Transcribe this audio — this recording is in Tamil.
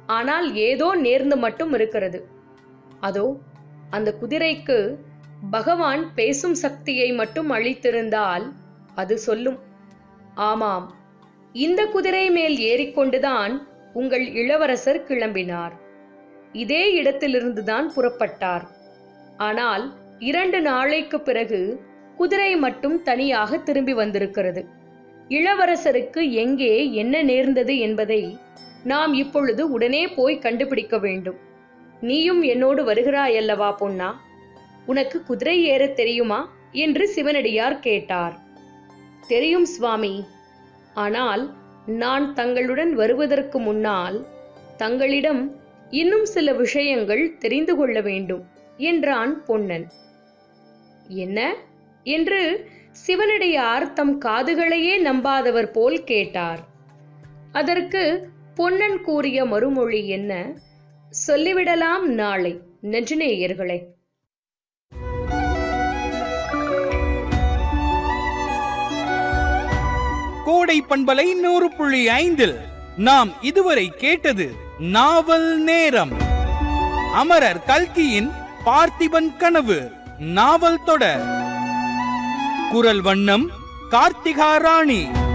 ஆனால் ஏதோ நேர்ந்து மட்டும் இருக்கிறது அதோ அந்த குதிரைக்கு பகவான் பேசும் சக்தியை மட்டும் அளித்திருந்தால் அது சொல்லும் ஆமாம் இந்த குதிரை மேல் ஏறிக்கொண்டுதான் உங்கள் இளவரசர் கிளம்பினார் இதே இடத்திலிருந்துதான் புறப்பட்டார் ஆனால் இரண்டு நாளைக்கு பிறகு குதிரை மட்டும் தனியாக திரும்பி வந்திருக்கிறது இளவரசருக்கு எங்கே என்ன நேர்ந்தது என்பதை நாம் இப்பொழுது உடனே போய் கண்டுபிடிக்க வேண்டும் நீயும் என்னோடு வருகிறாயல்லவா பொன்னா உனக்கு குதிரை ஏறத் தெரியுமா என்று சிவனடியார் கேட்டார் தெரியும் சுவாமி ஆனால் நான் தங்களுடன் வருவதற்கு முன்னால் தங்களிடம் இன்னும் சில விஷயங்கள் தெரிந்து கொள்ள வேண்டும் என்றான் பொன்னன் என்ன என்று சிவனடியார் தம் காதுகளையே நம்பாதவர் போல் கேட்டார் அதற்கு பொன்னன் கூறிய மறுமொழி என்ன சொல்லிவிடலாம் நாளை நெஞ்சநேயர்களே கோடை பண்பலை நூறு புள்ளி ஐந்தில் நாம் இதுவரை கேட்டது நாவல் நேரம் அமரர் கல்கியின் பார்த்திபன் கனவு நாவல் தொடர் குரல் வண்ணம் கார்த்திகா ராணி